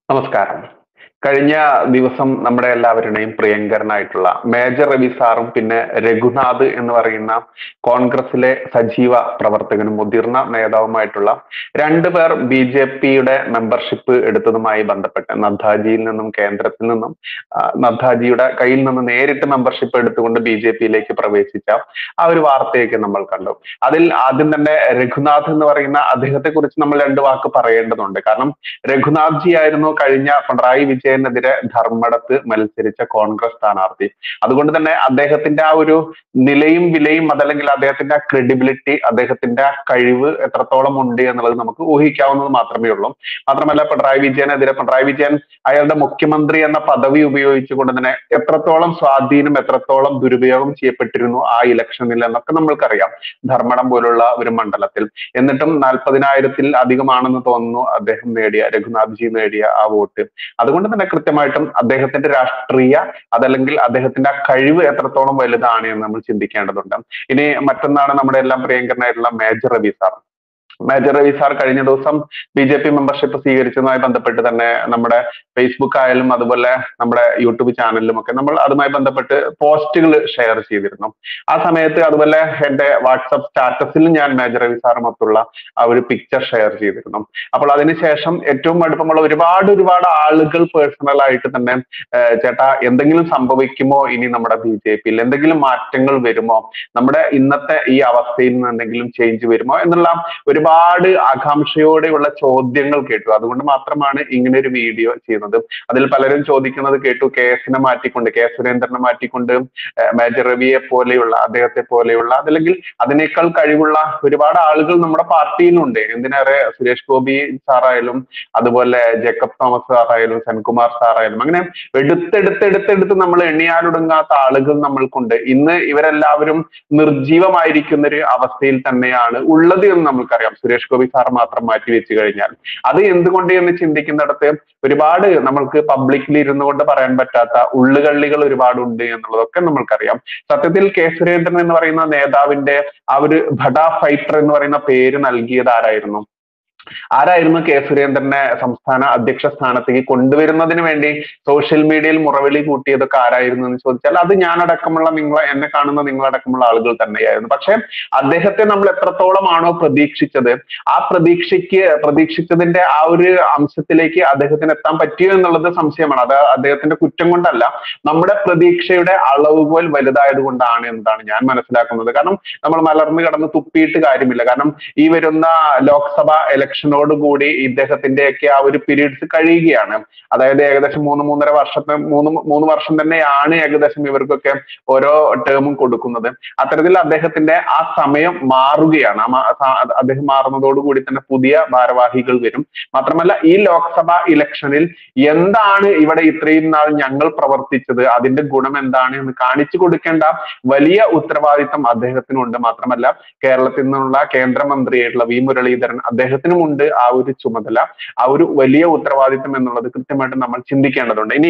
നമസ്കാരം കഴിഞ്ഞ ദിവസം നമ്മുടെ എല്ലാവരുടെയും പ്രിയങ്കരനായിട്ടുള്ള മേജർ രവി സാറും പിന്നെ രഘുനാഥ് എന്ന് പറയുന്ന കോൺഗ്രസിലെ സജീവ പ്രവർത്തകനും മുതിർന്ന നേതാവുമായിട്ടുള്ള രണ്ടുപേർ ബി ജെ പിയുടെ മെമ്പർഷിപ്പ് എടുത്തതുമായി ബന്ധപ്പെട്ട് നദ്ദാജിയിൽ നിന്നും കേന്ദ്രത്തിൽ നിന്നും ആ, നദ്ദാജിയുടെ കയ്യിൽ നിന്ന് നേരിട്ട് മെമ്പർഷിപ്പ് എടുത്തുകൊണ്ട് ബി ജെ പിയിലേക്ക് പ്രവേശിച്ച ആ ഒരു വാർത്തയൊക്കെ നമ്മൾ കണ്ടു അതിൽ ആദ്യം തന്നെ രഘുനാഥ് എന്ന് പറയുന്ന അദ്ദേഹത്തെ കുറിച്ച് നമ്മൾ രണ്ട് വാക്ക് പറയേണ്ടതുണ്ട് കാരണം രഘുനാഥ് ജി ആയിരുന്നു കഴിഞ്ഞ പിണറായി വിജയനെതിരെ ധർമ്മടത്ത് മത്സരിച്ച കോൺഗ്രസ് സ്ഥാനാർത്ഥി അതുകൊണ്ട് തന്നെ അദ്ദേഹത്തിന്റെ ആ ഒരു നിലയും വിലയും അതല്ലെങ്കിൽ അദ്ദേഹത്തിന്റെ ആ ക്രെഡിബിലിറ്റി അദ്ദേഹത്തിന്റെ ആ കഴിവ് എത്രത്തോളം ഉണ്ട് എന്നുള്ളത് നമുക്ക് ഊഹിക്കാവുന്നത് മാത്രമേ ഉള്ളൂ മാത്രമല്ല പിണറായി വിജയനെതിരെ പിണറായി വിജയൻ അയാളുടെ മുഖ്യമന്ത്രി എന്ന പദവി ഉപയോഗിച്ചുകൊണ്ട് തന്നെ എത്രത്തോളം സ്വാധീനം എത്രത്തോളം ദുരുപയോഗം ചെയ്യപ്പെട്ടിരുന്നു ആ ഇലക്ഷനിൽ എന്നൊക്കെ നമ്മൾക്കറിയാം ധർമ്മടം പോലുള്ള ഒരു മണ്ഡലത്തിൽ എന്നിട്ടും നാൽപ്പതിനായിരത്തിൽ അധികമാണെന്ന് തോന്നുന്നു അദ്ദേഹം നേടിയ രഘുനാഥ് ജി നേടിയ ആ വോട്ട് അതുകൊണ്ട് തന്നെ കൃത്യമായിട്ടും അദ്ദേഹത്തിന്റെ രാഷ്ട്രീയ അതല്ലെങ്കിൽ അദ്ദേഹത്തിന്റെ ആ കഴിവ് എത്രത്തോളം വലുതാണ് എന്ന് നമ്മൾ ചിന്തിക്കേണ്ടതുണ്ട് ഇനി മറ്റൊന്നാണ് നമ്മുടെ എല്ലാം പ്രിയങ്കരനായിട്ടുള്ള Major Ravi sir Major Ravi sir കഴിഞ്ഞ ദിവസം ബി ജെ പി മെമ്പർഷിപ്പ് സ്വീകരിച്ചതുമായി ബന്ധപ്പെട്ട് തന്നെ നമ്മുടെ ഫേസ്ബുക്ക് ആയാലും അതുപോലെ നമ്മുടെ യൂട്യൂബ് ചാനലിലും ഒക്കെ നമ്മൾ അതുമായി ബന്ധപ്പെട്ട് പോസ്റ്റുകൾ ഷെയർ ചെയ്തിരുന്നു ആ സമയത്ത് അതുപോലെ എന്റെ വാട്സപ്പ് സ്റ്റാറ്റസിൽ ഞാൻ മേജർ രവി സാറുമൊത്തുള്ള ആ ഒരു പിക്ചർ ഷെയർ ചെയ്തിരുന്നു അപ്പോൾ അതിനുശേഷം ഏറ്റവും അടുപ്പമുള്ള ഒരുപാട് ഒരുപാട് ആളുകൾ പേഴ്സണൽ ആയിട്ട് തന്നെ ഏഹ് ചേട്ടാ എന്തെങ്കിലും സംഭവിക്കുമോ ഇനി നമ്മുടെ ബി ജെ പിയിൽ എന്തെങ്കിലും മാറ്റങ്ങൾ വരുമോ നമ്മുടെ ഇന്നത്തെ ഈ അവസ്ഥയിൽ നിന്ന് എന്തെങ്കിലും ചേഞ്ച് വരുമോ എന്നുള്ള ഒരുപാട് ആകാംക്ഷയോടെയുള്ള ചോദ്യങ്ങൾ കേട്ടു അതുകൊണ്ട് മാത്രമാണ് ഇങ്ങനെ ഒരു വീഡിയോ ചെയ്യുന്നത് അതിൽ പലരും ചോദിക്കുന്നത് കേട്ടു കെ എസിനെ മാറ്റിക്കൊണ്ട് കെ സുരേന്ദ്രനെ മാറ്റിക്കൊണ്ട് ഏഹ് മേജർ രവിയെ പോലെയുള്ള അദ്ദേഹത്തെ പോലെയുള്ള അതല്ലെങ്കിൽ അതിനേക്കാൾ കഴിവുള്ള ഒരുപാട് ആളുകൾ നമ്മുടെ പാർട്ടിയിലുണ്ട് എന്തിനേറെ സുരേഷ് ഗോപി സാറായാലും അതുപോലെ ജേക്കബ് തോമസ് സാറായാലും സെൻകുമാർ സാറായാലും അങ്ങനെ എടുത്തെടുത്തെടുത്തെടുത്ത് നമ്മൾ എണ്ണിയാലൊടുങ്ങാത്ത ആളുകൾ നമ്മൾക്കുണ്ട് ഇന്ന് ഇവരെല്ലാവരും നിർജീവമായിരിക്കുന്ന ഒരു അവസ്ഥയിൽ തന്നെയാണ് ഉള്ളത് എന്ന് നമുക്കറിയാം സുരേഷ് ഗോപി സാർ മാത്രം മാറ്റി വെച്ച് കഴിഞ്ഞാൽ അത് എന്തുകൊണ്ട് എന്ന് ചിന്തിക്കുന്നിടത്ത് ഒരുപാട് നമ്മൾക്ക് പബ്ലിക്കിൽ ഇരുന്നു കൊണ്ട് പറയാൻ പറ്റാത്ത ഉള്ളുകള്ളികൾ ഒരുപാടുണ്ട് എന്നുള്ളതൊക്കെ നമ്മൾക്കറിയാം സത്യത്തിൽ കെ സുരേന്ദ്രൻ എന്ന് പറയുന്ന നേതാവിന്റെ ആ ഒരു ഭട ഫൈറ്റർ എന്ന് പറയുന്ന പേര് നൽകിയത് ആരായിരുന്നു ആരായിരുന്നു കെ സുരേന്ദ്രനെ സംസ്ഥാന അധ്യക്ഷ സ്ഥാനത്തേക്ക് കൊണ്ടുവരുന്നതിന് വേണ്ടി സോഷ്യൽ മീഡിയയിൽ മുറവിളി കൂട്ടിയതൊക്കെ ആരായിരുന്നു എന്ന് ചോദിച്ചാൽ അത് ഞാനടക്കമുള്ള നിങ്ങൾ എന്നെ കാണുന്ന നിങ്ങളടക്കമുള്ള ആളുകൾ തന്നെയായിരുന്നു പക്ഷെ അദ്ദേഹത്തെ നമ്മൾ എത്രത്തോളമാണോ പ്രതീക്ഷിച്ചത് ആ പ്രതീക്ഷയ്ക്ക് പ്രതീക്ഷിച്ചതിന്റെ ആ ഒരു അംശത്തിലേക്ക് അദ്ദേഹത്തിന് എത്താൻ പറ്റിയോ എന്നുള്ളത് സംശയമാണ് അത് അദ്ദേഹത്തിന്റെ കുറ്റം കൊണ്ടല്ല നമ്മുടെ പ്രതീക്ഷയുടെ അളവുകോൽ വലുതായത് കൊണ്ടാണ് എന്നതാണ് ഞാൻ മനസ്സിലാക്കുന്നത് കാരണം നമ്മൾ മലർന്നു കിടന്ന് തുപ്പിയിട്ട് കാര്യമില്ല കാരണം ഈ വരുന്ന ലോക്സഭ ഇലക്ഷനോട് കൂടി ഇദ്ദേഹത്തിന്റെയൊക്കെ ആ ഒരു പീരീഡ്സ് കഴിയുകയാണ് അതായത് ഏകദേശം മൂന്ന് മൂന്നര വർഷത്തെ മൂന്ന് മൂന്ന് വർഷം തന്നെയാണ് ഏകദേശം ഇവർക്കൊക്കെ ഓരോ ടേമും കൊടുക്കുന്നത് അത്തരത്തിൽ അദ്ദേഹത്തിന്റെ ആ സമയം മാറുകയാണ് ആ മാ- സ- അദ്ദേഹം മാറുന്നതോടുകൂടി തന്നെ പുതിയ ഭാരവാഹികൾ വരും മാത്രമല്ല ഈ ലോക്സഭ ഇലക്ഷനിൽ എന്താണ് ഇവിടെ ഇത്രയും നാൾ ഞങ്ങൾ പ്രവർത്തിച്ചത് അതിന്റെ ഗുണം എന്താണ് എന്ന് കാണിച്ചു കൊടുക്കേണ്ട വലിയ ഉത്തരവാദിത്തം അദ്ദേഹത്തിനുണ്ട് മാത്രമല്ല കേരളത്തിൽ നിന്നുള്ള കേന്ദ്രമന്ത്രിയായിട്ടുള്ള വി മുരളീധരൻ അദ്ദേഹത്തിനുമുണ്ട് ആ ഒരു ചുമതല ആ ഒരു വലിയ ഉത്തരവാദിത്തം എന്നുള്ളത് കൃത്യമായിട്ട് നമ്മൾ ചിന്തിക്കേണ്ടതുണ്ട് ഇനി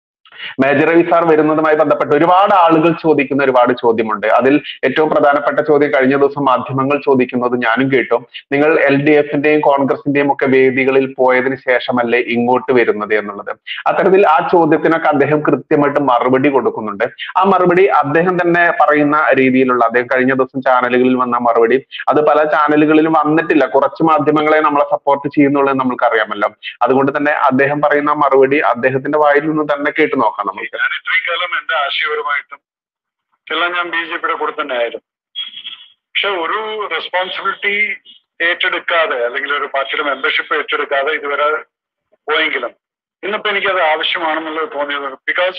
മേജർ രവി സാർ വരുന്നതുമായി ബന്ധപ്പെട്ട് ഒരുപാട് ആളുകൾ ചോദിക്കുന്ന ഒരുപാട് ചോദ്യമുണ്ട് അതിൽ ഏറ്റവും പ്രധാനപ്പെട്ട ചോദ്യം കഴിഞ്ഞ ദിവസം മാധ്യമങ്ങൾ ചോദിക്കുന്നത് ഞാനും കേട്ടു നിങ്ങൾ എൽ ഡി എഫിന്റെയും കോൺഗ്രസിന്റെയും ഒക്കെ വേദികളിൽ പോയതിനു ശേഷമല്ലേ ഇങ്ങോട്ട് വരുന്നത് എന്നുള്ളത് അത്തരത്തിൽ ആ ചോദ്യത്തിനൊക്കെ അദ്ദേഹം കൃത്യമായിട്ട് മറുപടി കൊടുക്കുന്നുണ്ട് ആ മറുപടി അദ്ദേഹം തന്നെ പറയുന്ന രീതിയിലുള്ള അദ്ദേഹം കഴിഞ്ഞ ദിവസം ചാനലുകളിൽ വന്ന മറുപടി അത് പല ചാനലുകളിലും വന്നിട്ടില്ല കുറച്ച് മാധ്യമങ്ങളെ നമ്മളെ സപ്പോർട്ട് ചെയ്യുന്നുള്ളത് നമ്മൾക്ക് അറിയാമല്ലോ അതുകൊണ്ട് തന്നെ അദ്ദേഹം പറയുന്ന മറുപടി അദ്ദേഹത്തിന്റെ വായിൽ നിന്ന് തന്നെ കേട്ടു നോക്കാം നമുക്ക് ഞാൻ ഇത്രയും കാലം എന്റെ ആശയപരമായിട്ടും എല്ലാം ഞാൻ ബി ജെ പിയുടെ കൂടെ തന്നെ ആയിരുന്നു പക്ഷെ ഒരു റെസ്പോൺസിബിലിറ്റി ഏറ്റെടുക്കാതെ അല്ലെങ്കിൽ ഒരു പാർട്ടിയുടെ മെമ്പർഷിപ്പ് ഏറ്റെടുക്കാതെ ഇതുവരെ പോയെങ്കിലും ഇന്നിപ്പോ എനിക്കത് ആവശ്യമാണെന്നുള്ളത് തോന്നിയത് ബിക്കോസ്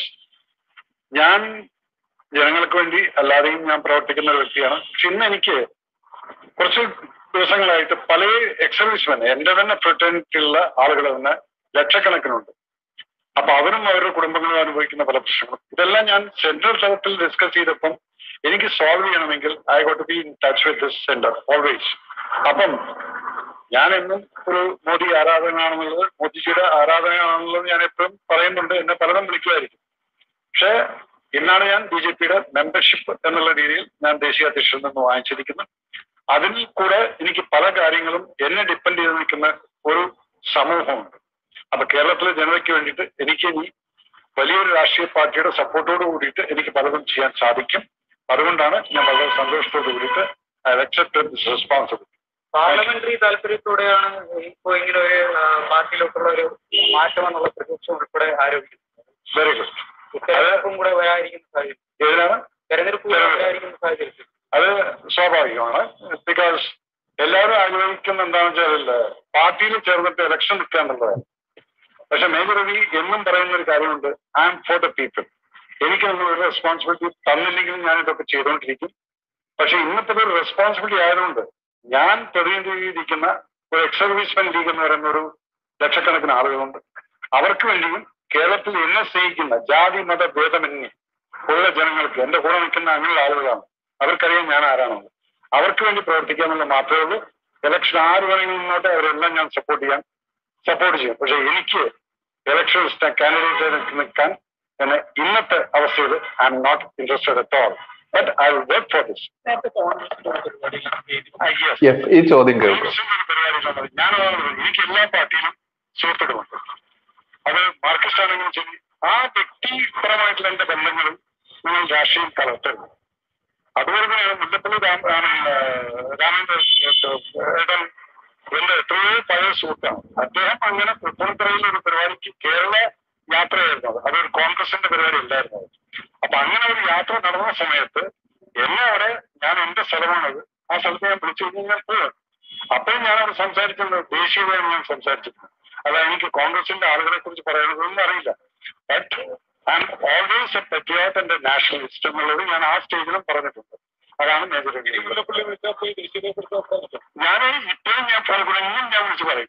ഞാൻ ജനങ്ങൾക്ക് വേണ്ടി അല്ലാതെയും ഞാൻ പ്രവർത്തിക്കുന്ന ഒരു വ്യക്തിയാണ് പക്ഷെ ഇന്ന് എനിക്ക് കുറച്ച് ദിവസങ്ങളായിട്ട് പല എക്സർവീസ്മെൻ എന്റെ തന്നെ ഫ്രട്ടേണിറ്റിയുള്ള ആളുകൾ തന്നെ ലക്ഷക്കണക്കിനുണ്ട് അപ്പൊ അവരും അവരുടെ കുടുംബങ്ങളും അനുഭവിക്കുന്ന പല പ്രശ്നങ്ങളും ഇതെല്ലാം ഞാൻ സെൻട്രൽ തലത്തിൽ ഡിസ്കസ് ചെയ്തപ്പം എനിക്ക് സോൾവ് ചെയ്യണമെങ്കിൽ I got be in touch with this centre always അപ്പം ഞാൻ എന്നും ഒരു മോദി ആരാധകനാണെന്നുള്ളത് മോദിജിയുടെ ആരാധകനാണെന്നുള്ളത് ഞാൻ എപ്പോഴും പറയുന്നുണ്ട് എന്നെ പലതും വിളിക്കുമായിരിക്കും പക്ഷേ ഇന്നാണ് ഞാൻ ബി ജെ പിയുടെ മെമ്പർഷിപ്പ് എന്നുള്ള രീതിയിൽ ഞാൻ ദേശീയ അധ്യക്ഷനിൽ നിന്ന് വാങ്ങിച്ചിരിക്കുന്നത് അതിൽ കൂടെ എനിക്ക് പല കാര്യങ്ങളും എന്നെ ഡിപ്പെൻഡ് ചെയ്ത് നിൽക്കുന്ന ഒരു സമൂഹമുണ്ട് അപ്പൊ കേരളത്തിലെ ജനതയ്ക്ക് വേണ്ടിയിട്ട് എനിക്ക് ഇനി വലിയൊരു രാഷ്ട്രീയ പാർട്ടിയുടെ സപ്പോർട്ടോട് കൂടിയിട്ട് എനിക്ക് പലതും ചെയ്യാൻ സാധിക്കും അതുകൊണ്ടാണ് ഞാൻ വളരെ സന്തോഷത്തോട് കൂടിയിട്ട് I accepted this responsibility parliamentary താല്പര്യത്തോടെയാണ് ഇപ്പോ ഇങ്ങനെ ഒരു ആ, പാർട്ടിയിലോട്ടുള്ള ഒരു മാറ്റം എന്നുള്ള പ്രതിപക്ഷം ഉൾപ്പെടെ ആരോപിക്കുന്നത് വെരി ഗുഡ് തെരഞ്ഞെടുപ്പും കൂടെ വരാതിരിക്കുന്ന സാഹചര്യം ഏതിനാണ് തെരഞ്ഞെടുപ്പ് കൂടെ വരാതിരിക്കുന്ന സാഹചര്യത്തിൽ അത് സ്വാഭാവികമാണ് ബിക്കോസ് എല്ലാവരും ആഗ്രഹിക്കുന്ന എന്താണെന്ന് വെച്ചാൽ പാർട്ടിയിൽ ചേർന്നിട്ട് ഇലക്ഷൻ നിൽക്കുക എന്നുള്ളതാണ് പക്ഷെ മേജർ രവി എന്നും പറയുന്ന ഒരു കാര്യമുണ്ട് I am for the people എനിക്ക് നിങ്ങൾ ഒരു റെസ്പോൺസിബിലിറ്റി തന്നില്ലെങ്കിലും ഞാൻ ഇതൊക്കെ ചെയ്തുകൊണ്ടിരിക്കും പക്ഷെ ഇന്നത്തെ ഒരു റെസ്പോൺസിബിലിറ്റി ആയതുകൊണ്ട് ഞാൻ പ്രതിനിധീകരിക്കുന്ന ഒരു എക്സ് സർവീസ്മെൻ ലീഗ് എന്ന് പറയുന്ന ഒരു ലക്ഷക്കണക്കിന് ആളുകളുണ്ട് അവർക്ക് വേണ്ടിയും കേരളത്തിൽ എന്നെ സ്നേഹിക്കുന്ന ജാതി മത ഭേദമന്യേ ഉള്ള ജനങ്ങൾക്ക് എന്റെ കൂടെ നിൽക്കുന്ന അങ്ങനെയുള്ള ആളുകളാണ് അവർക്കറിയാം ഞാൻ ആരാണെന്ന് അവർക്ക് വേണ്ടി പ്രവർത്തിക്കുക എന്നുള്ള മാത്രമേ ഉള്ളൂ ഇലക്ഷൻ ആര് വേണമെങ്കിലും മുന്നോട്ട് അവരെല്ലാം ഞാൻ സപ്പോർട്ട് ചെയ്യാൻ സപ്പോർട്ട് ചെയ്യും പക്ഷെ എനിക്ക് ഇലക്ഷൻ കാൻഡിഡേറ്റ് നിൽക്കാൻ എന്നെ ഇന്നത്തെ അവസ്ഥയിൽ I'm not interested at all but I will work for this നേരത്തെ കോൺഗ്രസിന്റെ പരിപാടിയിൽ യെസ് ഈ ചോദ്യം കേൾക്കും കോൺഗ്രസിന്റെ ഒരു പരിപാടി ഉള്ളത് ഞാൻ അതാണ് പറയുന്നത്. എനിക്ക് എല്ലാ പാർട്ടിയിലും സുഹൃത്തുക്കളുണ്ട് അത് മാർക്സിസ്റ്റ് ആണെങ്കിലും ശരി ആ വ്യക്തിപരമായിട്ടുള്ള എന്റെ ബന്ധങ്ങളും നിങ്ങൾ രാഷ്ട്രീയം കലർത്തരുത് അതുപോലെ തന്നെ മുല്ലപ്പള്ളി രാം രാമേന്ദ്ര ഏട്ടൻ എന്റെ എത്രയോ പഴയ സുഹൃത്താണ് അദ്ദേഹം അങ്ങനെ തൃപ്പൂണിത്തറയിൽ ഒരു പരിപാടിക്ക് കേരള യാത്രയായിരുന്നു അത് അതൊരു കോൺഗ്രസിന്റെ പരിപാടി ഉണ്ടായിരുന്നു അത്. അപ്പൊ അങ്ങനെ ഒരു യാത്ര നടന്ന സമയത്ത് എന്നെ അവിടെ ഞാൻ എന്റെ സ്ഥലമാണത് ആ സ്ഥലത്ത് ഞാൻ വിളിച്ചു കഴിഞ്ഞാൽ ഞാൻ പോവാം അപ്പോഴും ഞാൻ അവിടെ സംസാരിച്ചത് ദേശീയതയാണ് ഞാൻ സംസാരിച്ചിരുന്നത് അല്ല എനിക്ക് കോൺഗ്രസിന്റെ ആളുകളെ കുറിച്ച് പറയാനതൊന്നും അറിയില്ല but I'm always a patriot and nationalist എന്നുള്ളത് ഞാൻ ആ സ്റ്റേജിലും പറഞ്ഞിട്ടുണ്ട് അതാണ് മേജർ മുല്ലപ്പള്ളി വിളിച്ചാൽ പോയി ദേശീയതയെക്കുറിച്ച് ഞാൻ ഇപ്പോഴും ഞാൻ ഫോൺ കൂടെ ഇന്നും ഞാൻ വിളിച്ച് പറയും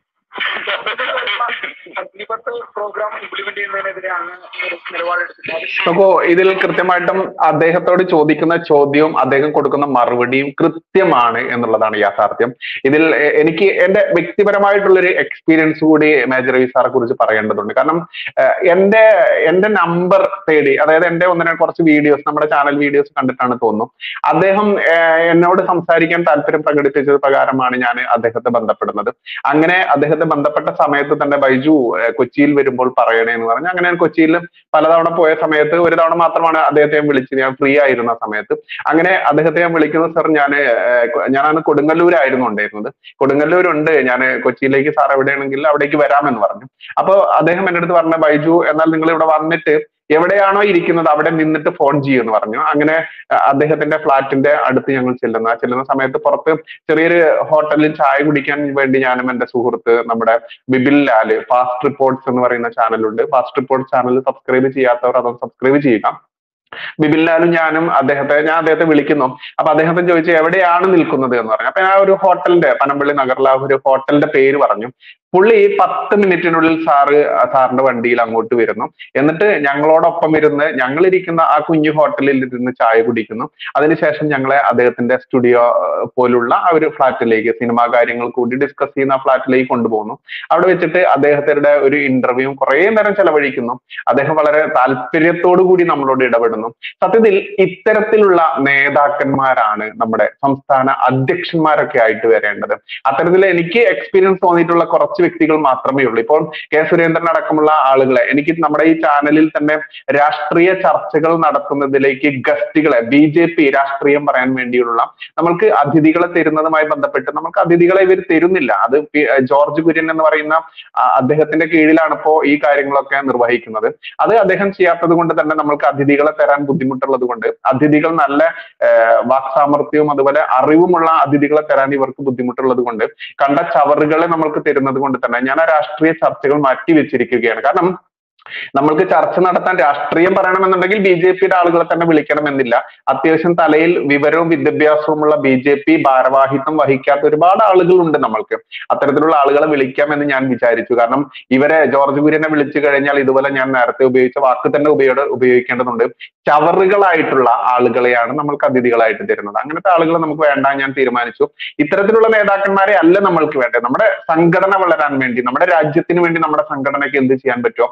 അഗ്നിപത്ത് പ്രോഗ്രാം ഇംപ്ലിമെന്റ് ചെയ്യുന്നതിനെതിരെ അങ്ങ് ഒരു നിലപാടെടുത്തിട്ടുണ്ട് നോക്കൂ ഇതിൽ കൃത്യമായിട്ടും അദ്ദേഹത്തോട് ചോദിക്കുന്ന ചോദ്യവും അദ്ദേഹം കൊടുക്കുന്ന മറുപടിയും കൃത്യമാണ് എന്നുള്ളതാണ് യാഥാർത്ഥ്യം ഇതിൽ എ- എനിക്ക് എന്റെ വ്യക്തിപരമായിട്ടുള്ള ഒരു എക്സ്പീരിയൻസ് കൂടി മേജർ രവി സാറെ കുറിച്ച് പറയേണ്ടതുണ്ട് കാരണം ഏഹ്, എന്റെ എന്റെ നമ്പർ തേടി അതായത് എന്റെ ഒന്നിനെ കുറച്ച് വീഡിയോസ് നമ്മുടെ ചാനൽ വീഡിയോസ് കണ്ടിട്ടാണ് തോന്നുന്നു അദ്ദേഹം ഏഹ്, എന്നോട് സംസാരിക്കാൻ താല്പര്യം പ്രകടിപ്പിച്ചത് പ്രകാരമാണ് ഞാൻ അദ്ദേഹത്തെ ബന്ധപ്പെടുന്നത് അങ്ങനെ അദ്ദേഹത്തെ ബന്ധപ്പെട്ട സമയത്ത് തന്നെ ബൈജു ഏഹ്, കൊച്ചിയിൽ വരുമ്പോൾ പറയണേ എന്ന് പറഞ്ഞു അങ്ങനെ ഞാൻ കൊച്ചിയിൽ പലതവണ പോയ സമയത്ത് ഒരു തവണ മാത്രമാണ് അദ്ദേഹത്തെ ഞാൻ വിളിച്ചത് ഞാൻ ഫ്രീ ആയിരുന്ന സമയത്ത് അങ്ങനെ അദ്ദേഹത്തെ ഞാൻ വിളിക്കുന്ന സർ ഞാൻ ഞാനാണ് കൊടുങ്ങല്ലൂരായിരുന്നു ഉണ്ടായിരുന്നത് കൊടുങ്ങല്ലൂരുണ്ട് ഞാൻ കൊച്ചിയിലേക്ക് സാർ എവിടെയാണെങ്കിൽ അവിടേക്ക് വരാമെന്ന് പറഞ്ഞു അപ്പൊ അദ്ദേഹം എൻ്റെ അടുത്ത് പറഞ്ഞ ബൈജു എന്നാൽ നിങ്ങൾ ഇവിടെ വന്നിട്ട് എവിടെയാണോ ഇരിക്കുന്നത് അവിടെ നിന്നിട്ട് ഫോൺ ചെയ്യുമെന്ന് പറഞ്ഞു അങ്ങനെ അഹ് അദ്ദേഹത്തിന്റെ ഫ്ലാറ്റിന്റെ അടുത്ത് ഞങ്ങൾ ചെല്ലുന്ന ചെല്ലുന്ന സമയത്ത് പുറത്ത് ചെറിയൊരു ഹോട്ടലിൽ ചായ കുടിക്കാൻ വേണ്ടി ഞാനും എന്റെ സുഹൃത്ത് നമ്മുടെ ബിബിൽ ലാല് ഫാസ്റ്റ് റിപ്പോർട്ട്സ് എന്ന് പറയുന്ന ചാനലുണ്ട് ഫാസ്റ്റ് റിപ്പോർട്ട് ചാനൽ സബ്സ്ക്രൈബ് ചെയ്യാത്തവർ അതൊന്ന് സബ്സ്ക്രൈബ് ചെയ്യുക ബിബിൻ ലാലും ഞാനും അദ്ദേഹത്തെ ഞാൻ അദ്ദേഹത്തെ വിളിക്കുന്നു അപ്പൊ അദ്ദേഹത്തെ ചോദിച്ചു എവിടെയാണ് നിൽക്കുന്നത് എന്ന് പറഞ്ഞു അപ്പൊ ഞാൻ ഒരു ഹോട്ടലിന്റെ പനമ്പള്ളി നഗറിലെ ആ ഒരു ഹോട്ടലിന്റെ പേര് പറഞ്ഞു പുള്ളി പത്ത് മിനിറ്റിനുള്ളിൽ സാറ് ആ സാറിന്റെ വണ്ടിയിൽ അങ്ങോട്ട് വരുന്നു എന്നിട്ട് ഞങ്ങളോടൊപ്പം ഇരുന്ന് ഞങ്ങൾ ഇരിക്കുന്ന ആ കുഞ്ഞു ഹോട്ടലിൽ ഇരുന്ന് ചായ കുടിക്കുന്നു അതിനുശേഷം ഞങ്ങളെ അദ്ദേഹത്തിന്റെ സ്റ്റുഡിയോ പോലുള്ള ആ ഒരു ഫ്ലാറ്റിലേക്ക് സിനിമാ കാര്യങ്ങൾ കൂടി ഡിസ്കസ് ചെയ്യുന്ന ആ ഫ്ലാറ്റിലേക്ക് കൊണ്ടുപോകുന്നു അവിടെ വെച്ചിട്ട് അദ്ദേഹത്തിന്റെ ഒരു ഇന്റർവ്യൂ കുറെ നേരം ചെലവഴിക്കുന്നു അദ്ദേഹം വളരെ താല്പര്യത്തോടു കൂടി നമ്മളോട് ഇടപെടുന്നു സത്യത്തിൽ ഇത്തരത്തിലുള്ള നേതാക്കന്മാരാണ് നമ്മുടെ സംസ്ഥാന അധ്യക്ഷന്മാരൊക്കെ ആയിട്ട് വരേണ്ടത് അത്തരത്തിൽ എനിക്ക് എക്സ്പീരിയൻസ് തോന്നിയിട്ടുള്ള കുറച്ച് വ്യക്തികൾ മാത്രമേ ഉള്ളൂ ഇപ്പോൾ കെ സുരേന്ദ്രൻ അടക്കമുള്ള ആളുകളെ എനിക്ക് നമ്മുടെ ഈ ചാനലിൽ തന്നെ രാഷ്ട്രീയ ചർച്ചകൾ നടത്തുന്നതിലേക്ക് ഗസ്റ്റുകളെ ബി ജെ പി രാഷ്ട്രീയം പറയാൻ വേണ്ടിയുള്ള നമ്മൾക്ക് അതിഥികളെ തരുന്നതുമായി ബന്ധപ്പെട്ട് നമുക്ക് അതിഥികളെ ഇവർ തരുന്നില്ല അത് പി- ജോർജ് കുര്യൻ എന്ന് പറയുന്ന ആ, അദ്ദേഹത്തിന്റെ കീഴിലാണ് ഇപ്പോ ഈ കാര്യങ്ങളൊക്കെ നിർവഹിക്കുന്നത് അത് അദ്ദേഹം ചെയ്യാത്തത് കൊണ്ട് തന്നെ നമ്മൾക്ക് അതിഥികളെ തരാൻ ബുദ്ധിമുട്ടുള്ളത് കൊണ്ട് അതിഥികൾ നല്ല ഏഹ്, വാക്സാമർത്ഥ്യവും അതുപോലെ അറിവുമുള്ള അതിഥികളെ തരാൻ ഇവർക്ക് ബുദ്ധിമുട്ടുള്ളത് കൊണ്ട് കണ്ട ചവറുകളെ നമ്മൾക്ക് തരുന്നത് കൊണ്ട് തന്നെ ഞാൻ ആ രാഷ്ട്രീയ ചർച്ചകൾ മാറ്റി വെച്ചിരിക്കുകയാണ് കാരണം നമ്മൾക്ക് ചർച്ച നടത്താൻ രാഷ്ട്രീയം പറയണമെന്നുണ്ടെങ്കിൽ ബി ജെ പിയുടെ ആളുകളെ തന്നെ വിളിക്കണമെന്നില്ല അത്യാവശ്യം തലയിൽ വിവരവും വിദ്യാഭ്യാസവുമുള്ള ബി ജെ പി ഭാരവാഹിത്വം വഹിക്കാത്ത ഒരുപാട് ആളുകളുണ്ട് നമ്മൾക്ക് അത്തരത്തിലുള്ള ആളുകളെ വിളിക്കാമെന്ന് ഞാൻ വിചാരിച്ചു കാരണം ഇവരെ ജോർജ് കുര്യനെ വിളിച്ചു കഴിഞ്ഞാൽ ഇതുപോലെ ഞാൻ നേരത്തെ ഉപയോഗിച്ച വാക്ക് തന്നെ ഉപയോഗ ഉപയോഗിക്കേണ്ടതുണ്ട് ചവറുകളായിട്ടുള്ള ആളുകളെയാണ് നമ്മൾക്ക് അതിഥികളായിട്ട് തരുന്നത് അങ്ങനത്തെ ആളുകളെ നമുക്ക് വേണ്ട ഞാൻ തീരുമാനിച്ചു ഇത്തരത്തിലുള്ള നേതാക്കന്മാരെ അല്ല നമ്മൾക്ക് വേണ്ടത് നമ്മുടെ സംഘടന വളരാൻ വേണ്ടി നമ്മുടെ രാജ്യത്തിന് വേണ്ടി നമ്മുടെ സംഘടനയ്ക്ക് എന്ത് ചെയ്യാൻ പറ്റുമോ ഈ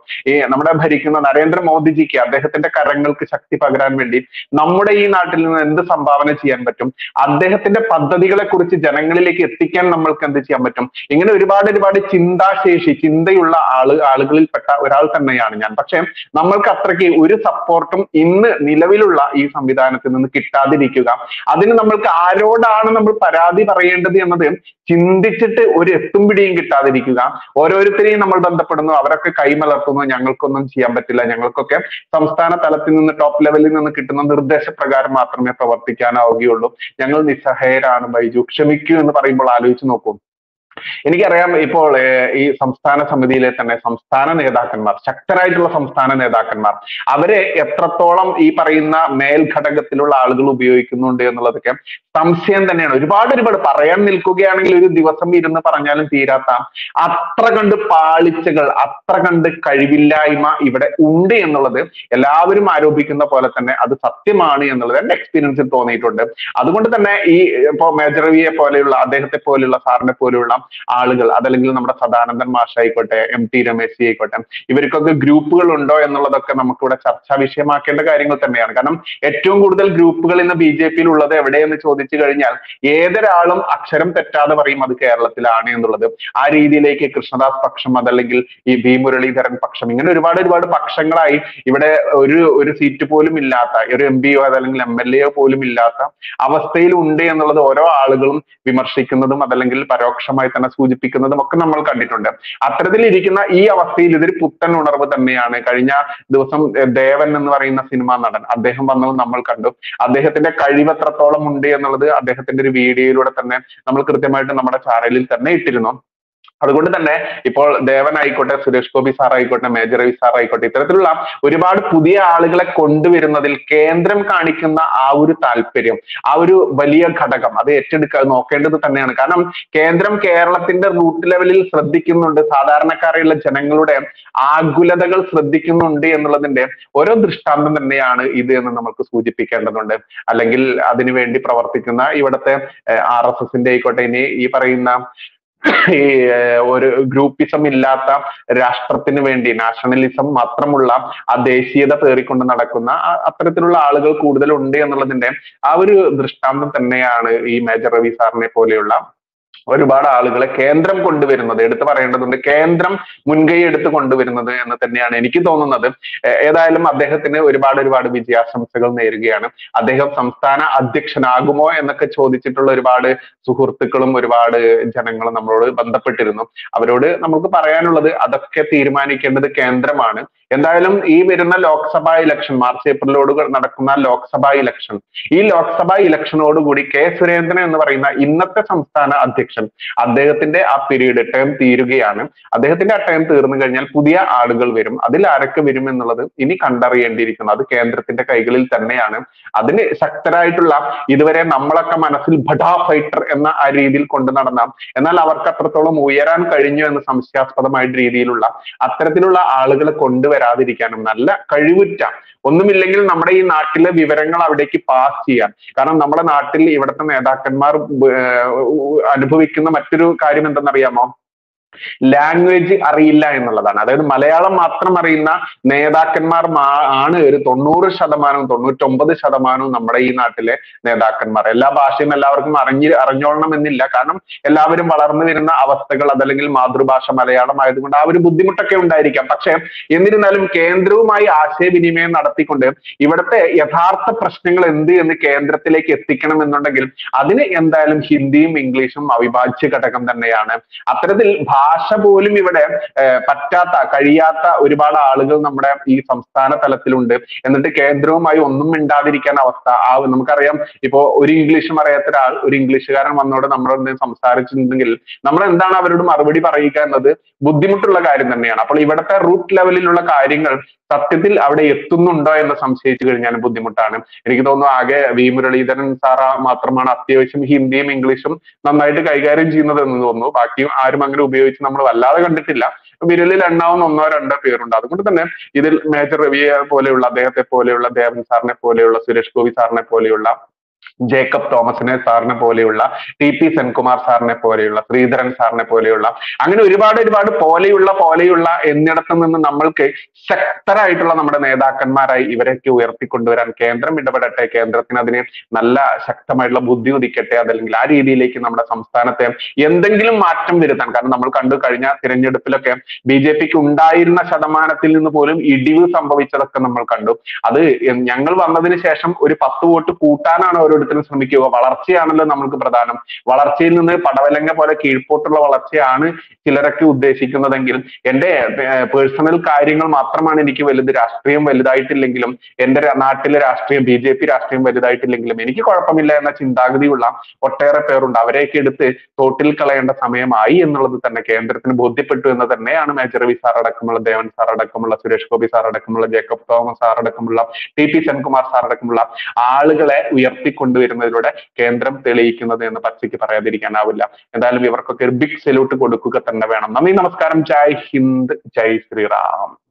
നമ്മുടെ ഭരിക്കുന്ന നരേന്ദ്രമോദിജിക്ക് അദ്ദേഹത്തിന്റെ കരങ്ങൾക്ക് ശക്തി പകരാൻ വേണ്ടി നമ്മുടെ ഈ നാട്ടിൽ നിന്ന് എന്ത് സംഭാവന ചെയ്യാൻ പറ്റും അദ്ദേഹത്തിന്റെ പദ്ധതികളെ കുറിച്ച് ജനങ്ങളിലേക്ക് എത്തിക്കാൻ നമ്മൾക്ക് എന്ത് ചെയ്യാൻ പറ്റും ഇങ്ങനെ ഒരുപാട് ഒരുപാട് ചിന്താശേഷി ചിന്തയുള്ള ആള് ആളുകളിൽപ്പെട്ട ഒരാൾ തന്നെയാണ് ഞാൻ പക്ഷെ നമ്മൾക്ക് അത്രയ്ക്ക് ഒരു സപ്പോർട്ടും ഇന്ന് നിലവിലുള്ള ഈ സംവിധാനത്തിൽ നിന്ന് കിട്ടാതിരിക്കുക അതിന് നമ്മൾക്ക് ആരോടാണ് നമ്മൾ പരാതി പറയേണ്ടത് എന്നത് ചിന്തിച്ചിട്ട് ഒരു എത്തും പിടിയും കിട്ടാതിരിക്കുക ഓരോരുത്തരെയും നമ്മൾ ബന്ധപ്പെടുന്നു അവരൊക്കെ കൈമലർത്തുന്നു ഞങ്ങൾക്കൊന്നും ചെയ്യാൻ പറ്റില്ല ഞങ്ങൾക്കൊക്കെ സംസ്ഥാന തലത്തിൽ നിന്ന് ടോപ്പ് ലെവലിൽ നിന്ന് കിട്ടുന്ന നിർദ്ദേശപ്രകാരം മാത്രമേ പ്രവർത്തിക്കാനാവുകയുള്ളൂ ഞങ്ങൾ നിസ്സഹായരാണ് ബൈജു ക്ഷമിക്കൂ എന്ന് പറയുമ്പോൾ ആലോചിച്ച് നോക്കൂ എനിക്കറിയാം ഇപ്പോൾ ഏഹ്, ഈ സംസ്ഥാന സമിതിയിലെ തന്നെ സംസ്ഥാന നേതാക്കന്മാർ ശക്തരായിട്ടുള്ള സംസ്ഥാന നേതാക്കന്മാർ അവരെ എത്രത്തോളം ഈ പറയുന്ന മേൽഘടകത്തിലുള്ള ആളുകൾ ഉപയോഗിക്കുന്നുണ്ട് എന്നുള്ളതൊക്കെ സംശയം തന്നെയാണ് ഒരുപാട് ഒരുപാട് പറയാൻ നിൽക്കുകയാണെങ്കിൽ ഒരു ദിവസം ഇരുന്ന് പറഞ്ഞാലും തീരാത്ത അത്ര കണ്ട് പാളിച്ചകൾ അത്ര കണ്ട് കഴിവില്ലായ്മ ഇവിടെ ഉണ്ട് എന്നുള്ളത് എല്ലാവരും ആരോപിക്കുന്ന പോലെ തന്നെ അത് സത്യമാണ് എന്നുള്ളത് എന്റെ എക്സ്പീരിയൻസിൽ തോന്നിയിട്ടുണ്ട് അതുകൊണ്ട് തന്നെ ഈ ഇപ്പോ മേജർ രവിയെ പോലെയുള്ള അദ്ദേഹത്തെ പോലെയുള്ള സാറിനെ പോലെയുള്ള ആളുകൾ അതല്ലെങ്കിൽ നമ്മുടെ സദാനന്ദൻ മാഷായിക്കോട്ടെ എം ടി രമേശ് ആയിക്കോട്ടെ ഇവർക്കൊക്കെ ഗ്രൂപ്പുകൾ ഉണ്ടോ എന്നുള്ളതൊക്കെ നമുക്കിവിടെ ചർച്ചാ വിഷയമാക്കേണ്ട കാര്യങ്ങൾ തന്നെയാണ് കാരണം ഏറ്റവും കൂടുതൽ ഗ്രൂപ്പുകൾ ഇന്ന് ബി ജെ പിയിൽ ഉള്ളത് എവിടെയെന്ന് ചോദിച്ചു കഴിഞ്ഞാൽ ഏതൊരാളും അക്ഷരം തെറ്റാതെ പറയും അത് കേരളത്തിലാണ് എന്നുള്ളത് ആ രീതിയിലേക്ക് കൃഷ്ണദാസ് പക്ഷം അതല്ലെങ്കിൽ ഈ വി മുരളീധരൻ പക്ഷം ഇങ്ങനെ ഒരുപാട് ഒരുപാട് പക്ഷങ്ങളായി ഇവിടെ ഒരു ഒരു സീറ്റ് പോലും ഇല്ലാത്ത ഒരു എം പിയോ അതല്ലെങ്കിൽ എം എൽ എയോ പോലും ഇല്ലാത്ത അവസ്ഥയിൽ ഉണ്ട് എന്നുള്ളത് ഓരോ ആളുകളും വിമർശിക്കുന്നതും അതല്ലെങ്കിൽ പരോക്ഷമായി തന്നെ സൂചിപ്പിക്കുന്നതും ഒക്കെ നമ്മൾ കണ്ടിട്ടുണ്ട് അത്തരത്തിൽ ഇരിക്കുന്ന ഈ അവസ്ഥയിൽ ഇതൊരു പുത്തൻ ഉണർവ് തന്നെയാണ് കഴിഞ്ഞ ദിവസം ഏർ ദേവൻ എന്ന് പറയുന്ന സിനിമാ നടൻ അദ്ദേഹം വന്നത് നമ്മൾ കണ്ടു അദ്ദേഹത്തിന്റെ കഴിവ് എത്രത്തോളം ഉണ്ട് എന്നുള്ളത് അദ്ദേഹത്തിന്റെ ഒരു വീഡിയോയിലൂടെ തന്നെ നമ്മൾ കൃത്യമായിട്ട് നമ്മുടെ ചാനലിൽ തന്നെ ഇട്ടിരുന്നു അതുകൊണ്ട് തന്നെ ഇപ്പോൾ ദേവൻ ആയിക്കോട്ടെ സുരേഷ് ഗോപി സാർ ആയിക്കോട്ടെ മേജർ രവി സാർ ആയിക്കോട്ടെ ഇത്തരത്തിലുള്ള ഒരുപാട് പുതിയ ആളുകളെ കൊണ്ടുവരുന്നതിൽ കേന്ദ്രം കാണിക്കുന്ന ആ ഒരു താല്പര്യം ആ ഒരു വലിയ ഘടകം അത് ഏറ്റെടുക്കുക നോക്കേണ്ടത് തന്നെയാണ് കാരണം കേന്ദ്രം കേരളത്തിന്റെ റൂട്ട് ലെവലിൽ ശ്രദ്ധിക്കുന്നുണ്ട് സാധാരണക്കാരെയുള്ള ജനങ്ങളുടെ ആകുലതകൾ ശ്രദ്ധിക്കുന്നുണ്ട് എന്നുള്ളതിന്റെ ഓരോ ദൃഷ്ടാന്തം തന്നെയാണ് ഇത് എന്ന് നമുക്ക് സൂചിപ്പിക്കേണ്ടതുണ്ട് അല്ലെങ്കിൽ അതിനുവേണ്ടി പ്രവർത്തിക്കുന്ന ഇവിടുത്തെ ആർ എസ് എസിന്റെ ആയിക്കോട്ടെ ഇനി ഈ പറയുന്ന ഈ ഏർ, ഒരു ഗ്രൂപ്പിസം ഇല്ലാത്ത രാഷ്ട്രത്തിന് വേണ്ടി നാഷണലിസം മാത്രമുള്ള ആ ദേശീയത പേറിക്കൊണ്ട് നടക്കുന്ന ആ- അത്തരത്തിലുള്ള ആളുകൾ കൂടുതൽ ഉണ്ട് എന്നുള്ളതിന്റെ ആ ഒരു ദൃഷ്ടാന്തം തന്നെയാണ് ഈ മേജർ രവി സാറിനെ പോലെയുള്ള ഒരുപാട് ആളുകളെ കേന്ദ്രം കൊണ്ടുവരുന്നത് എടുത്തു പറയേണ്ടതുണ്ട് കേന്ദ്രം മുൻകൈ എടുത്ത് കൊണ്ടുവരുന്നത് എന്ന് തന്നെയാണ് എനിക്ക് തോന്നുന്നത് ഏ- ഏതായാലും അദ്ദേഹത്തിന് ഒരുപാട് ഒരുപാട് വിജയാശംസകൾ നേരുകയാണ് അദ്ദേഹം സംസ്ഥാന അധ്യക്ഷനാകുമോ എന്നൊക്കെ ചോദിച്ചിട്ടുള്ള ഒരുപാട് സുഹൃത്തുക്കളും ഒരുപാട് ജനങ്ങളും നമ്മളോട് ബന്ധപ്പെട്ടിരുന്നു അവരോട് നമുക്ക് പറയാനുള്ളത് അതൊക്കെ തീരുമാനിക്കേണ്ടത് കേന്ദ്രമാണ് എന്തായാലും ഈ വരുന്ന ലോക്സഭാ ഇലക്ഷൻ മാർച്ച് ഏപ്രിലോട് നടക്കുന്ന ലോക്സഭാ ഇലക്ഷൻ ഈ ലോക്സഭാ ഇലക്ഷനോടുകൂടി കെ സുരേന്ദ്രൻ എന്ന് പറയുന്ന ഇന്നത്തെ സംസ്ഥാന അധ്യക്ഷൻ അദ്ദേഹത്തിന്റെ ആ പീരീഡ് ടേം തീരുകയാണ് അദ്ദേഹത്തിന്റെ ആ ടേം തീർന്നു കഴിഞ്ഞാൽ പുതിയ ആളുകൾ വരും അതിൽ ആരൊക്കെ വരും എന്നുള്ളത് ഇനി കണ്ടറിയേണ്ടിയിരിക്കുന്നു അത് കേന്ദ്രത്തിന്റെ കൈകളിൽ തന്നെയാണ് അതിന് ശക്തരായിട്ടുള്ള ഇതുവരെ നമ്മളൊക്കെ മനസ്സിൽ ബഡാ ഫൈറ്റർ എന്ന ആ രീതിയിൽ കൊണ്ടു നടന്ന എന്നാൽ അവർക്ക് അത്രത്തോളം ഉയരാൻ കഴിഞ്ഞു എന്ന് സംശയാസ്പദമായിട്ട് രീതിയിലുള്ള അത്തരത്തിലുള്ള ആളുകളെ കൊണ്ടുവരാതിരിക്കാനും നല്ല കഴിവുറ്റ ഒന്നുമില്ലെങ്കിൽ നമ്മുടെ ഈ നാട്ടിലെ വിവരങ്ങൾ അവിടേക്ക് പാസ് ചെയ്യാൻ കാരണം നമ്മുടെ നാട്ടിൽ ഇവിടുത്തെ നേതാക്കന്മാർ ഏർ അനുഭവിക്കുന്ന മറ്റൊരു കാര്യം എന്തെന്നറിയാമോ ലാംഗ്വേജ് അറിയില്ല എന്നുള്ളതാണ് അതായത് മലയാളം മാത്രം അറിയുന്ന നേതാക്കന്മാർ മാ- ആണ് ഒരു തൊണ്ണൂറ് ശതമാനവും തൊണ്ണൂറ്റൊമ്പത് ശതമാനവും നമ്മുടെ ഈ നാട്ടിലെ നേതാക്കന്മാർ എല്ലാ ഭാഷയും എല്ലാവർക്കും അറിഞ്ഞ് അറിഞ്ഞോളണം എന്നില്ല കാരണം എല്ലാവരും വളർന്നു വരുന്ന അവസ്ഥകൾ അതല്ലെങ്കിൽ മാതൃഭാഷ മലയാളം ആയതുകൊണ്ട് ആ ഒരു ബുദ്ധിമുട്ടൊക്കെ ഉണ്ടായിരിക്കാം പക്ഷെ എന്നിരുന്നാലും കേന്ദ്രവുമായി ആശയവിനിമയം നടത്തിക്കൊണ്ട് ഇവിടുത്തെ യഥാർത്ഥ പ്രശ്നങ്ങൾ എന്ത് എന്ന് കേന്ദ്രത്തിലേക്ക് എത്തിക്കണം എന്നുണ്ടെങ്കിൽ അതിന് എന്തായാലും ഹിന്ദിയും ഇംഗ്ലീഷും അവിഭാജ്യ ഘടകം തന്നെയാണ് അത്തരത്തിൽ ഭാഷ പോലും ഇവിടെ ഏർ പറ്റാത്ത കഴിയാത്ത ഒരുപാട് ആളുകൾ നമ്മുടെ ഈ സംസ്ഥാന തലത്തിലുണ്ട് എന്നിട്ട് കേന്ദ്രവുമായി ഒന്നും മിണ്ടാതിരിക്കാൻ അവസ്ഥ ആ നമുക്കറിയാം ഇപ്പോ ഒരു ഇംഗ്ലീഷും അറിയാത്ത ഒരാൾ ഒരു ഇംഗ്ലീഷുകാരൻ വന്നോട് നമ്മളോട് സംസാരിച്ചിട്ടുണ്ടെങ്കിൽ നമ്മൾ എന്താണ് അവരോട് മറുപടി പറയുക എന്നത് ബുദ്ധിമുട്ടുള്ള കാര്യം തന്നെയാണ് അപ്പോൾ ഇവിടുത്തെ റൂട്ട് ലെവലിലുള്ള കാര്യങ്ങൾ സത്യത്തിൽ അവിടെ എത്തുന്നുണ്ടോ എന്ന് സംശയിച്ചു കഴിഞ്ഞാൽ ബുദ്ധിമുട്ടാണ് എനിക്ക് തോന്നുന്നു ആകെ വി മുരളീധരൻ സാറ മാത്രമാണ് അത്യാവശ്യം ഹിന്ദിയും ഇംഗ്ലീഷും നന്നായിട്ട് കൈകാര്യം ചെയ്യുന്നത് എന്ന് തോന്നുന്നു ബാക്കിയും ആരും അങ്ങനെ ഉപയോഗിച്ച് നമ്മൾ വല്ലാതെ കണ്ടിട്ടില്ല വിരലിൽ എണ്ണാവുന്ന ഒന്നോ രണ്ടോ പേരുണ്ട് അതുകൊണ്ട് തന്നെ ഇതിൽ മേജർ രവിയെ പോലെയുള്ള അദ്ദേഹത്തെ പോലെയുള്ള ദേവൻ സാറിനെ പോലെയുള്ള സുരേഷ് ഗോപി സാറിനെ പോലെയുള്ള ജേക്കബ് തോമസിനെ സാറിനെ പോലെയുള്ള ടി പി സെൻകുമാർ സാറിനെ പോലെയുള്ള ശ്രീധരൻ സാറിനെ പോലെയുള്ള അങ്ങനെ ഒരുപാട് ഒരുപാട് പോലെയുള്ള പോലെയുള്ള എന്നിടത്ത് നിന്ന് നമ്മൾക്ക് ശക്തരായിട്ടുള്ള നമ്മുടെ നേതാക്കന്മാരായി ഇവരെയൊക്കെ ഉയർത്തിക്കൊണ്ടുവരാൻ കേന്ദ്രം ഇടപെടട്ടെ കേന്ദ്രത്തിന് അതിന് നല്ല ശക്തമായിട്ടുള്ള ബുദ്ധി ഉദിക്കട്ടെ അതല്ലെങ്കിൽ ആ രീതിയിലേക്ക് നമ്മുടെ സംസ്ഥാനത്തെ എന്തെങ്കിലും മാറ്റം വരുത്താൻ കാരണം നമ്മൾ കണ്ടു കഴിഞ്ഞ തിരഞ്ഞെടുപ്പിലൊക്കെ ബി ജെ പിക്ക് ഉണ്ടായിരുന്ന ശതമാനത്തിൽ നിന്ന് പോലും ഇടിവ് സംഭവിച്ചതൊക്കെ നമ്മൾ കണ്ടു അത് ഞങ്ങൾ വന്നതിന് ശേഷം ഒരു പത്ത് വോട്ട് കൂട്ടാനാണ് ഓരോരുത്തരും ശ്രമിക്കുക വളർച്ചയാണല്ലോ നമ്മൾക്ക് പ്രധാനം വളർച്ചയിൽ നിന്ന് പടവലങ്ങ പോലെ കീഴ്പോട്ടുള്ള വളർച്ചയാണ് ചിലരൊക്കെ ഉദ്ദേശിക്കുന്നതെങ്കിൽ എന്റെ പേഴ്സണൽ കാര്യങ്ങൾ മാത്രമാണ് എനിക്ക് വലുത് രാഷ്ട്രീയം വലുതായിട്ടില്ലെങ്കിലും എന്റെ ര- നാട്ടിലെ രാഷ്ട്രീയം ബി ജെ പി രാഷ്ട്രീയം വലുതായിട്ടില്ലെങ്കിലും എനിക്ക് കുഴപ്പമില്ല എന്ന ചിന്താഗതിയുള്ള ഒട്ടേറെ പേരുണ്ട് അവരെയൊക്കെ എടുത്ത് തോട്ടിൽ കളയേണ്ട സമയമായി എന്നുള്ളത് തന്നെ കേന്ദ്രത്തിന് ബോധ്യപ്പെട്ടു എന്ന് തന്നെയാണ് മേജർ രവി സാർ അടക്കമുള്ള ദേവൻ സാർ അടക്കമുള്ള സുരേഷ് ഗോപി സാർ അടക്കമുള്ള ജേക്കബ് തോമസ് സാർ അടക്കമുള്ള ടി പി സെൻകുമാർ സാർ അടക്കമുള്ള ആളുകളെ ഉയർത്തിക്കൊണ്ടുവരുന്നതിലൂടെ കേന്ദ്രം തെളിയിക്കുന്നത് എന്ന് പച്ചയ്ക്ക് പറയാതിരിക്കാനാവില്ല എന്തായാലും ഇവർക്കൊക്കെ ഒരു ബിഗ് സല്യൂട്ട് കൊടുക്കുക തന്നെ വേണം നന്ദി നമസ്കാരം ജയ് ഹിന്ദ് ജയ് ശ്രീറാം